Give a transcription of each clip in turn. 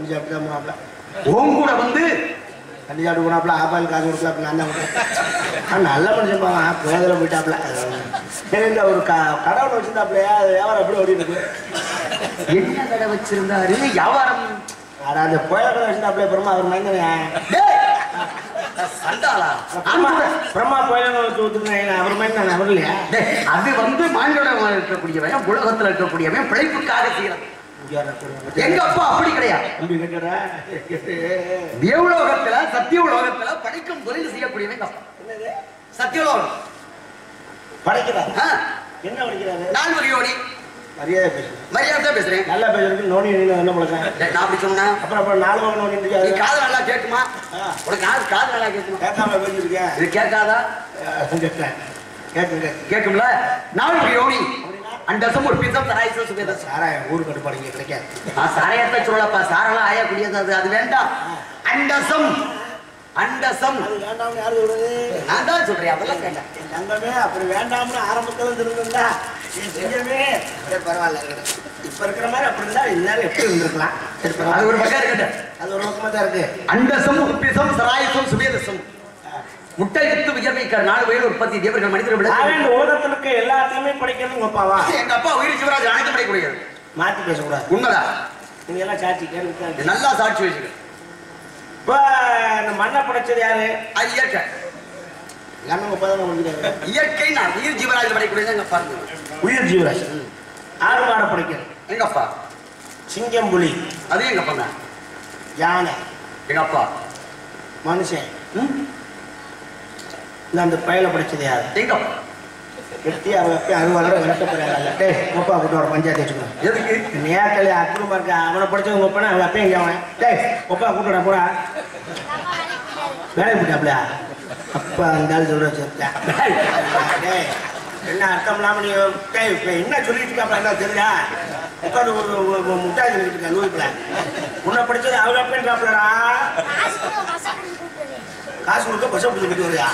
கஞ்சி சாப்பிட்டு தான் போனாப்ல உன் கூட வந்து கஞ்சி சாப்பிட்டு போனாப்ல ஆப்பாயில் காசு கொடுக்கல நான் தான் கொடுத்தேன் ஆனா நல்ல மனுஷன் போவான் பேதில் போயிட்டாப்ல சரி இந்த ஒரு க கடவுள் வச்சிருந்தாப்லையா அது வியாபாரம் எப்படி ஓடிட்டு இருக்கு என்ன கடை வச்சிருந்தாரு வியாபாரம் ஆனா அந்த புயல் கடை வச்சிருந்தாப்ல பிரம்மா அவர் மைந்தன் டேய், சண்டாளா பிரம்மா பிரம்மா புயல் வச்சு ஊத்துருந்தேன் அவர் மைந்தன் அவர் இல்லையா டேய், அது வந்து மாநில இருக்கக்கூடியவன் உலகத்துல இருக்கக்கூடியவன் பிழைப்புக்காக செய்யறது இங்க வர கூடாது. எங்க அப்பா அப்படி கிடையாது தம்பி கேட்டடா தேவலோகத்துல சத்தியலோகத்துல படிக்கும் தொழில் செய்யக்கூடியவன் எங்க அப்பா என்னது சத்தியலோகம் படைக்கிறார் ஆ, என்ன படிக்கிறாரு நான் ஒரு யோனி மரியாதை பேசுறேன் மரியாதை பேசுறேன் நல்லா பேசுறதுக்கு நோனி நீங்க என்ன பழக்கம் டேய், நான் அப்படி சொன்னா அப்புறம் அப்புறம் நாலு பக்கம் நோனி நீ இருக்காது காது நல்லா கேட்குமா ஆ. உனக்கு காது காது நல்லா கேட்குமா கேட்காம பேசிருக்கேன் இது கேட்காதா கேட்கேன் கேட்குங்க கேட்கும்ல நான் ஒரு யோனி அண்டசம் ஒரு பிசம் தராய்சம் சுபேதம் சாராயம் ஊரு கட்டுப்பாடு கிடைக்காது நான் சாரையத்தை சொல்லப்பா சாரெல்லாம் ஆயக்கூடியது அது அது வேண்டாம் அண்டசம் அண்டசம் அது வேண்டாம்னு யாரு சொல்றது நான் தான் சொல்றேன் அதெல்லாம் கேட்டேன் என் தங்கமே அப்படி வேண்டாம்னு ஆரம்பத்துல இருந்திருந்தா என் செஞ்சமே அப்படியே பரவாயில்ல இருக்கட்டும் இப்ப இருக்கிற மாதிரி அப்படி இருந்தா இந்நேரம் எப்படி இருந்திருக்கலாம் சரி அது பரவாயில்ல ஒரு பக்கம் இருக்கட்டும் அது ஒரு பக்கமா தான் இருக்கு அண்டசம் உற்பிசம் சராயசம் சுபேதசம் முட்டை வித்து வியர்விக்கிற நாலு வயது உற்பத்தி தேவர்கள் மனிதர்கள் விட ஆனா இந்த உலகத்துல இருக்க எல்லாத்தையுமே படிக்கிறது உங்க அப்பாவா எங்க அப்பா உயிர் சிவராஜ் அனைத்து படைக்கூடியது மாத்தி பேசக்கூடாது உண்மைதான் நீங்க எல்லாம் சாட்சி கேள்வி இது நல்லா சாட்சி வச்சுக்க இப்ப இந்த மண்ணை படைச்சது யாரு அது இயற்கை எல்லாமே உங்க தான் முடிக்கிறாரு இயற்கை நான் உயிர் ஜீவராஜ் படைக்கூடியது எங்க அப்பா இருந்தது. உயிர் ஜீவராசி ஆடு மாடை படைக்கிறது எங்க அப்பா சிங்கம் புலி அது எங்க அப்பா தான் யானை எங்க அப்பா மனுஷன் ம்? இந்த அந்த பயலை படைச்சது யாரு எங்க அப்பா வெட்டி அவன் எப்பயும் அறுவாளோட விளக்க போறாங்க டேய் அப்பா கூட்டு ஒரு பஞ்சாயத்து வச்சுக்கணும் எதுக்கு நேரத்தில் அக்குடும்பம் இருக்க அவனை படிச்சவங்க உங்க அப்பா அவன் அப்பயும் இங்கே அவன் டேய் அப்பா கூட்டுடா போடா வேலைக்கு போட்டாப்ல அப்பா அந்த ஆள் சொல்ற சேர்த்தேன் டேய் என்ன அர்த்தம் இல்லாம நீ டேய் இப்ப என்ன சொல்லிட்டு இருக்காப்பா என்ன தெரியுதா உட்காந்து ஒரு ஒரு- ஒரு முட்டாய் சொல்லிட்டு இருக்கா லூயிப்ல உன்னை படிச்சது அவங்க அப்பன்றாப்லடா காசு கொடுக்க பஸ் பிடிச்சி போயிட்டு வருயா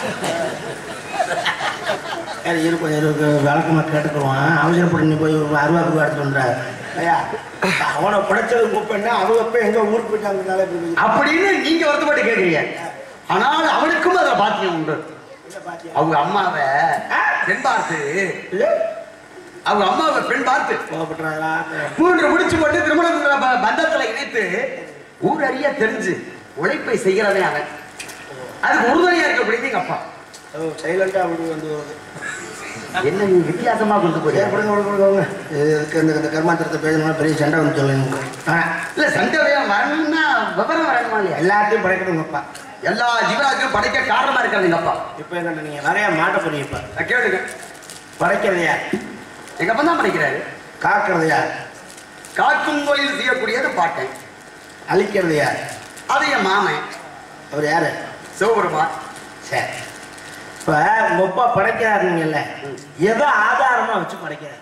சரி இரு கொஞ்சம் இருக்கு விளக்கமாக கேட்டுக்குருவான் அவசரப்பட்டு நீ போய் ஒரு அருவா ரூபா எடுத்துட்டு வந்துடுற ஐயா அவனை படைச்சது கூப்பிட்டா அவங்க அப்ப எங்க ஊருக்கு போயிட்டாங்கனால இப்படி போய் அப்படின்னு நீங்க வருத்தப்பட்டு கேக்குறீங்க ஆனால் அவனுக்கும் அதுல பாத்தியம் உண்டு என்ன பாத்தியா? அவங்க அம்மாவை பெண் பார்த்து இல்ல? அவங்க அம்மாவை பெண் பார்த்து கோவப்படுறாங்களா? மூன்று முடிச்சு போட்டு திருமணம் ப- பந்தத்துல இணைத்து ஊர் அறிய தெரிஞ்சு உழைப்பை செய்கிறவன் அவன் அதுக்கு உறுதுணையா இருக்கக்கூடியது எங்க அப்பா ஓ, silent-ஆ அப்படி வந்து வருது. என்ன நீ வித்தியாசமா கொண்டு சரி, போய் கொடுங்க, கொடுங்க, கொடுங்க. இதுக்கு இந்த- இந்த கர்மாந்திரத்தை பேசணும்னா பெரிய சண்டை வந்து சொல்லுங்க ஆ, இல்ல சண்டை வரணும்னா விவரம் வரணுமா இல்லையா எல்லாத்தையும் படைக்கணும் உங்க அப்பா எல்லா ஜீவராஜும் படைக்க காரணமா இருக்கிறது எங்க அப்பா இப்ப என்ன நீங்க நிறைய மாட்ட போறீங்க இப்ப நான் கேளுங்க படைக்கிறது யார் எங்க அப்பா தான் படைக்கிறாரு காக்கிறது யார் காக்கும் தொழில் செய்யக்கூடியது பாட்டேன் அழிக்கிறது யார் அது என் மாமன் அவர் யாரு சிவபெருமான் சரி இப்ப உங்க அப்பா படைக்கிறாருங்கல்ல எதை ஆதாரமா வச்சு படைக்கிறார்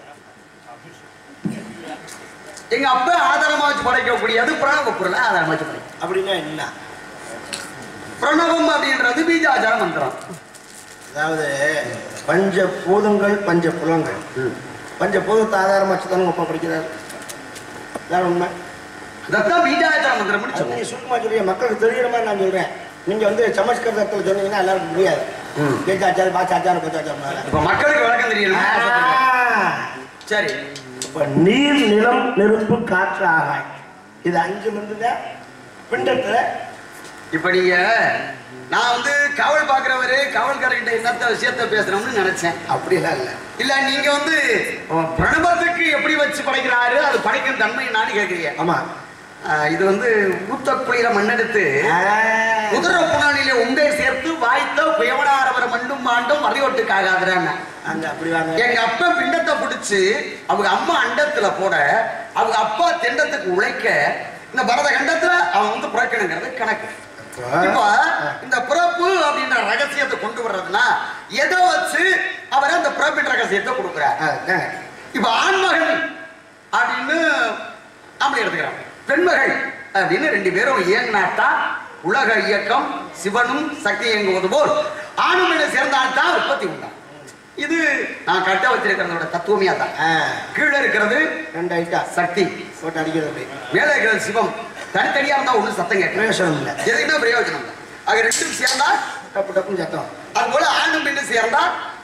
எங்க அப்பா ஆதாரமா வச்சு படைக்கக்கூடியது பிரணவ பொருளை ஆதாரமா வச்சு படைக்கும் அப்படின்னா என்ன பிரணவம் அப்படின்றது பீஜாச்சார மந்திரம் அதாவது பஞ்ச பூதங்கள் பஞ்ச புலங்கள் பஞ்ச பூதத்தை ஆதாரமா வச்சு தானே உங்க அப்பா படிக்கிறார் அதான் உண்மை அதைத்தான் பீஜாச்சார மந்திரம் அது முடிச்சோம் நீங்க சுருக்கமா சொல்றீங்க மக்களுக்கு தெரியுற மாதிரி நான் சொல்றேன் நீங்க வந்து சமஸ்கிருதத்தில் சொன்னீங்கன்னா எல்லாருக்கும் புரியாது ம். பேச்சாச்சாரம் பாச்சாச்சாரம் பச்சாச்சாரம் இப்ப மக்களுக்கு விளக்கம் தெரியணும் சரி இப்ப நீர் நிலம் நெருப்பு காற்று ஆகாய் இது அஞ்சு இருந்தத பிண்டத்துல இப்ப நீங்க நான் வந்து காவல் பாக்குறவரு காவல்காரர்கிட்ட என்னத்த விஷயத்த பேசணும்னு நினைச்சேன் அப்படிலாம் இல்லை இல்ல நீங்க வந்து பிரணவத்துக்கு எப்படி வச்சு படைக்கிறாரு அது படைக்கும் தன்மை நான் கேக்குறீங்க ஆமா ஆஹ் இது வந்து ஊத்த குளிர மண்ணெடுத்து குதிர புனாலிலே உண்டை சேர்த்து வாய்த்த புயவனாரவர மண்டும் மாண்டும் மறையோட்டுக்காகாதுறாங்க அங்க அப்படி வாங்க எங்க அப்பா பிண்டத்தை பிடிச்சு அவங்க அம்மா அண்டத்துல போட அவங்க அப்பா திண்டத்துக்கு உழைக்க இந்த பரத கண்டத்துல அவன் வந்து புறக்கணுங்கிறது கணக்கு இப்போ இந்த பிறப்பு அப்படின்ற ரகசியத்தை கொண்டு வர்றதுன்னா எதை வச்சு அவர் அந்த பிறப்பின் ரகசியத்தை கொடுக்குறார் அதாங்க. இப்ப ஆண்மகள் அப்படின்னு நாமளே எடுத்துக்கிறோம் பெண்மகள் அப்படின்னு ரெண்டு பேரும் இயங்கினாத்தான் உலக இயக்கம் சிவனும் சக்தி இயங்குவது போல் ஆணும் என சேர்ந்தால்தான் உற்பத்தி உண்டாம் இது நான் கட்ட வச்சிருக்கிறதோட தத்துவமே தான் ஆ, கீழே இருக்கிறது ரெண்டு ஐட்டா சக்தி போட்டு அடிக்கிறது அப்படி மேலே இருக்கிறது சிவம் தனித்தனியா இருந்தா ஒண்ணும் சத்தம் கேட்கல பிரயோசனம் இல்லை எதுக்குமே பிரயோஜனம் இல்லை அது ரெண்டும் சேர்ந்தா டப்பு டப்புன்னு சத்தம் அது போல ஆணும் பெண்ணும் சேர்ந்தா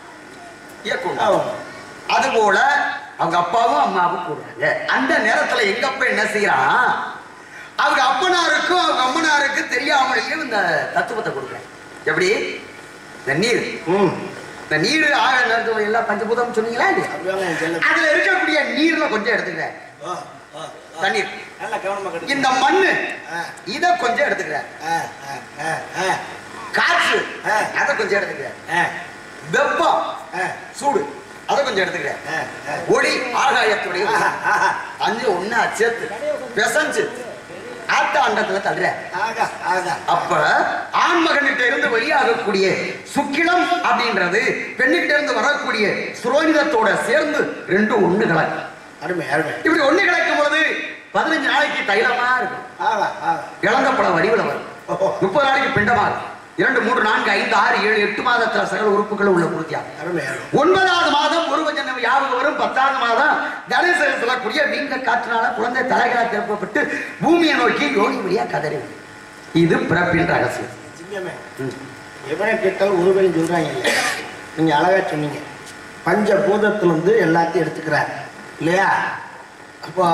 இயக்கம் ஆ, அது போல அவங்க அப்பாவும் அம்மாவும் கூடுறாங்க அந்த நேரத்துல எங்க அப்பா என்ன செய்யறான் அவங்க அப்பனாருக்கும் அவங்க அம்மனாருக்கு தெரியாமலேயே இந்த தத்துவத்தை கொடுக்குறேன் எப்படி இந்த நீர் ம் இந்த நீர் ஆக நடந்து எல்லாம் பஞ்சபூதம் சொன்னீங்களா இல்லையா அப்படியாங்க என் செல்லம். அதுல இருக்கக்கூடிய நீர்ல கொஞ்சம் எடுத்துக்கிறேன் ஓ, ஓ, ஓ. தண்ணீர் நல்லா கவனமா கட்டு. இந்த மண்ணு ஆ, இத கொஞ்சம் எடுத்துக்கிறேன் ஆ, ஆ, ஆ, ஆ, காற்று ஆ. அதை கொஞ்சம் எடுத்துக்கிறேன் ஆ, வெப்பம் ஆ, சூடு அதை கொஞ்சம் எடுத்துக்கிறேன் ஆ, ஆ. ஒளி ஆகாயத்துடைய ஒளி. ஆஹா, ஆஹா. அஞ்சு ஒண்ணா சேர்த்து பிசைஞ்சு ஆத்த அண்டத்துல தள்ளுற ஆகா, ஆகா. அப்ப ஆண்மகன்கிட்ட இருந்து வெளியாகக்கூடிய சுக்கிலம் அப்படின்றது பெண்ணிட்ட இருந்து வரக்கூடிய சுரோனிதத்தோட சேர்ந்து ரெண்டும் ஒண்ணு கலக்கு அருமை அருமை இப்படி ஒண்ணு கலக்கும் பொழுது பதினஞ்சு நாளைக்கு தைலமா இருக்கும் ஆகா, ஆகா. இழந்த பழம் வடிவில் வரும் ஓஹோ. முப்பது நாளைக்கு பிண்டமா இருக்கும் இரண்டு மூன்று நான்கு ஐந்து ஆறு ஏழு எட்டு மாதத்துல சகல உறுப்புகள் உள்ள பூர்த்தியாகும் அருமை அருமை ஒன்பதாவது மாதம் ஒரு ஜனம் யாபகம் வரும் பத்தாவது மாதம் தனுசு சொல்லக்கூடிய வீங்க காற்றினால குழந்தை தலைகளாக திருப்பப்பட்டு பூமியை நோக்கி யோனி வழியா கதறி வரும். இது பிறப்பின் ரகசியம் சிங்கமே ம். எவனை கேட்டாலும் ஒருவரையும் சொல்றாங்க இல்ல நீங்க அழகா சொன்னீங்க பஞ்சபூதத்திலிருந்து எல்லாத்தையும் எடுத்துக்கிறார் இல்லையா அப்போ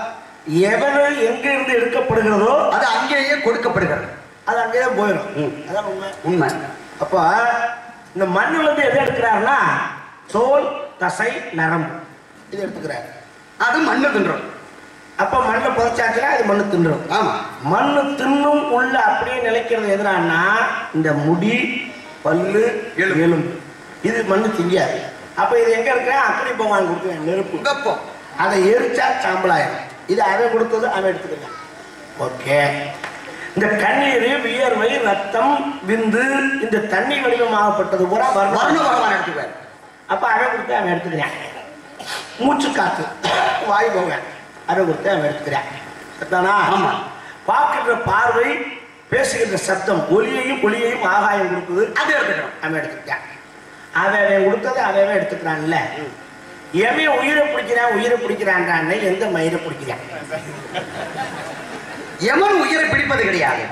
எவனு எங்க இருந்து எடுக்கப்படுகிறதோ அது அங்கேயே கொடுக்கப்படுகிறது அது அங்கேயே போயிடும் ம். அதான் உண்மை உண்மை அப்போ இந்த மண்ணுல இருந்து எதை எடுக்கிறாருன்னா தோல் தசை நரம்பு இது எடுத்துக்கிறாரு அது மண்ணு தின்றோம் அப்போ மண்ணை புதைச்சாச்சுன்னா இது மண்ணு தின்றும் ஆமா மண்ணு தின்னும் உள்ள அப்படியே நிலைக்கிறது எதுனான்னா இந்த முடி பல்லு எலும்பு. எலும்பு இது மண்ணு திங்காது அப்ப இது எங்க இருக்கிற அக்னி பகவான் கொடுக்குறேன் நெருப்பு வெப்பம் அதை எரிச்சா சாம்பலாயிரும் இது அவன் கொடுத்தது அவன் எடுத்துக்கலாம் ஓகே இந்த கண்ணீர் வியர்வை ரத்தம் விந்து இந்த தண்ணி வடிவமாகப்பட்டது பூரா வர்ண வரணும் பகவான் எடுத்துக்குவார் அப்ப அவன் கொடுத்து அவன் எடுத்துக்கிறான் மூச்சு காத்து வாய் போவேன் அவன் கொடுத்து அவன் எடுத்துக்கிறான் சரிதானா ஆமா. பார்க்கின்ற பார்வை பேசுகின்ற சத்தம் ஒலியையும் ஒளியையும் ஆகாயம் கொடுக்குது அது எடுத்துக்கிறோம் அவன் எடுத்துக்கிட்டான் அவன் அவன் கொடுத்ததை அவன் அவன் எடுத்துக்கிறான்ல எவன் உயிரை பிடிக்கிறான் உயிரை பிடிக்கிறான்டான்னு எந்த மயிரை பிடிக்கிறான் யமன் உயிரை பிடிப்பது கிடையாது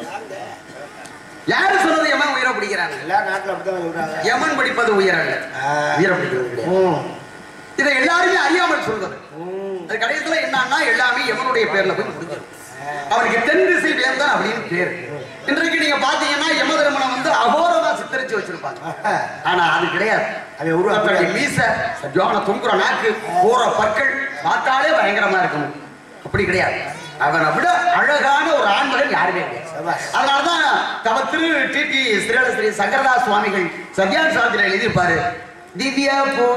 யாரு சொன்னது யமன் உயிரை பிடிக்கிறாங்க எல்லா நாட்டில் அப்படித்தான் சொல்றாங்க யமன் பிடிப்பது உயிர் அல்ல ஆ. உயிரை பிடிக்கிறது கிடையாது ம், இதை எல்லாருமே அறியாமல் சொல்வது ம். அது கடைசியில என்னன்னா எல்லாமே யமனுடைய பேர்ல போய் முடிஞ்சிடும் அவனுக்கு தென் திசை வேந்தன் அப்படின்னு பேர் இன்றைக்கு நீங்க பாத்தீங்கன்னா யம தர்மனை வந்து அகோரமா சித்தரிச்சு வச்சிருப்பாங்க ஆனா அது கிடையாது அவன் உருவாக்குறான். அப்படி மீச ஜோன துங்குற நாக்கு போற பற்கள் பார்த்தாலே பயங்கரமா இருக்கும் அப்படி கிடையாது அவனை விட அழகான ஒரு ஆண்மகன் யாருமே கிடையாது சபாஷ். அதனாலதான் தவ திரு டிடி ஸ்ரீ சங்கரதாஸ் சுவாமிகள் சத்யான் சாத்திர எழுதியிருப்பாரு திவ்ய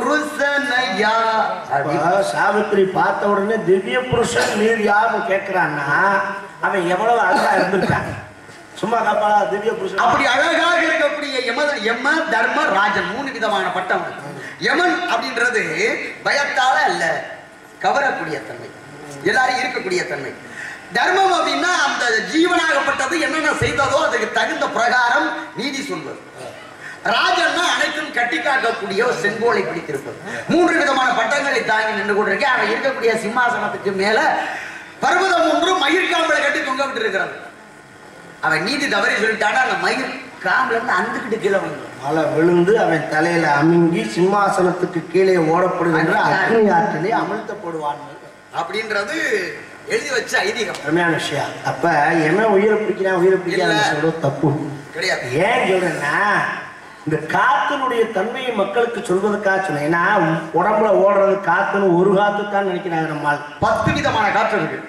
புருஷனையா அப்ப சாவித்திரி பார்த்த உடனே திவ்ய புருஷன் நீர் யாருன்னு கேட்கிறான்னா அவன் எவ்வளவு அழகா இருந்திருக்கான் சும்மா காப்பா திவ்ய புருஷன் அப்படி அழகாக இருக்கக்கூடிய யம யம தர்ம ராஜன் மூணு விதமான பட்டம் யமன் அப்படின்றது பயத்தால அல்ல கவரக்கூடிய தன்மை எல்லாரும் இருக்கக்கூடிய தன்மை தர்மம் அப்படின்னா அந்த ஜீவனாகப்பட்டது என்னென்ன செய்ததோ அதுக்கு தகுந்த பிரகாரம் நீதி சொல்வது ராஜன்னா அனைத்தும் கட்டி காக்கக்கூடிய ஒரு செங்கோலை பிடித்திருப்பது மூன்று விதமான பட்டங்களை தாங்கி நின்று கொண்டிருக்கேன் அவன் இருக்கக்கூடிய சிம்மாசனத்துக்கு மேல பர்வதம் ஒன்று மயிர் காம்பளை கட்டி தொங்க விட்டு இருக்கிறது அவன் நீதி தவறி சொல்லிட்டானா அந்த மயிர் காம்புல இருந்து அந்துக்கிட்டு கீழே வந்து மழை விழுந்து அவன் தலையில அமுங்கி சிம்மாசனத்துக்கு கீழே ஓடப்படுகின்ற அக்னி ஆற்றிலே அமிழ்த்தப்படுவான் அப்படின்றது எழுதி வச்ச ஐதீகம் அருமையான விஷயம் அப்ப என்ன உயிரை பிடிக்கிறான் உயிரை பிடிக்கிறான் இல்ல. சொல்றது தப்பு கிடையாது ஏன் சொல்றேன்னா இந்த காத்தினுடைய தன்மையை மக்களுக்கு சொல்வதற்காக சொன்னேன் ஏன்னா உடம்புல ஓடுறது காத்துன்னு ஒரு காத்து தான் நினைக்கிறாங்க நம்மால் பத்து விதமான காற்று இருக்கு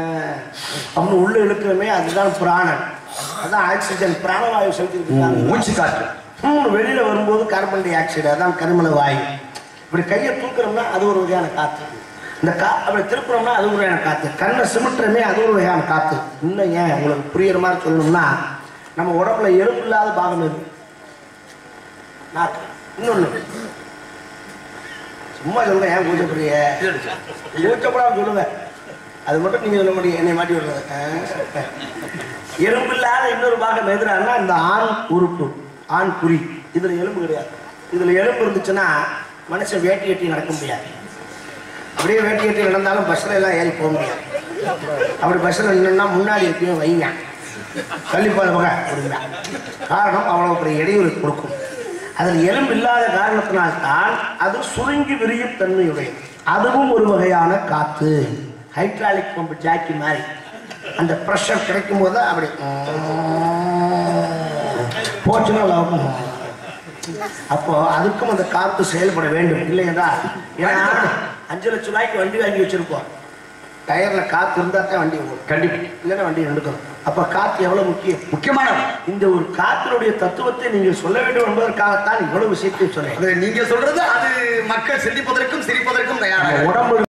அப்படின்னு உள்ள இழுக்கிறமே அதுதான் பிராணன் அதான் ஆக்சிஜன் பிராணவாயு செலுத்திட்டு இருக்காங்க மூச்சு காற்று மூணு வெளியில வரும்போது கார்பன் டை ஆக்சைடு அதான் கருமல வாயு இப்படி கையை தூக்குறோம்னா அது ஒரு வகையான காத்து இந்த கா அப்படி திருப்புறோம்னா அது ஒரு வகையான காத்து கண்ணை சிமிட்டுறமே அது ஒரு வகையான காத்து இன்னும் ஏன் உங்களுக்கு புரியுற மாதிரி சொல்லணும்னா நம்ம உடம்புல எலும்பு இல்லாத பாகம் இருக்கு நாக்கு இன்னொன்னு சும்மா சொல்றேன் ஏன் கூச்சப்படுறிய கூச்சப்படாம சொல்லுங்க அது மட்டும் நீங்க சொல்ல முடியும் என்னை மாட்டி விடுறது ஆ. எலும்பு இல்லாத இன்னொரு பாகம் எதிரானா இந்த ஆண் உறுப்பு ஆண் குறி இதுல எலும்பு கிடையாது இதுல எலும்பு இருந்துச்சுன்னா மனுஷன் வேட்டி கட்டி நடக்க முடியாது அப்படியே வேட்டி கட்டி நடந்தாலும் பஸ்ல எல்லாம் ஏறி போக முடியாது அப்படி பஸ்ஸில் நின்னா முன்னாடி எப்பயும் வைங்க கள்ளிப்பால் பக அப்படிங்க காரணம் அவ்வளவு பெரிய இடையூறு கொடுக்கும் அதில் எலும்பு இல்லாத காரணத்தினால்தான் அது சுருங்கி விரியும் தன்மையுடையது அதுவும் ஒரு வகையான காத்து ஹைட்ராலிக் பம்பு ஜாக்கி மாதிரி அந்த ப்ரெஷர் கிடைக்கும் போது அப்படி போச்சுன்னா லாபம் அப்போ அதுக்கும் அந்த காத்து செயல்பட வேண்டும் இல்லையா ஏன்னா அஞ்சு லட்சம் ரூபாய்க்கு வண்டி வாங்கி வச்சிருப்போம் டயர்ல காத்து இருந்தா தான் வண்டி ஓடும் கண்டிப்பா இல்லைன்னா வண்டி எடுக்கணும் அப்ப காத்து எவ்வளவு முக்கியம் முக்கியமானது இந்த ஒரு காத்தினுடைய தத்துவத்தை நீங்கள் சொல்ல வேண்டும் என்பதற்காகத்தான் இவ்வளவு விஷயத்தையும் சொன்னேன் அது நீங்க சொல்றது அது மக்கள் சிந்திப்பதற்கும் சிரிப்பதற்கும் தயாராக உடம்பு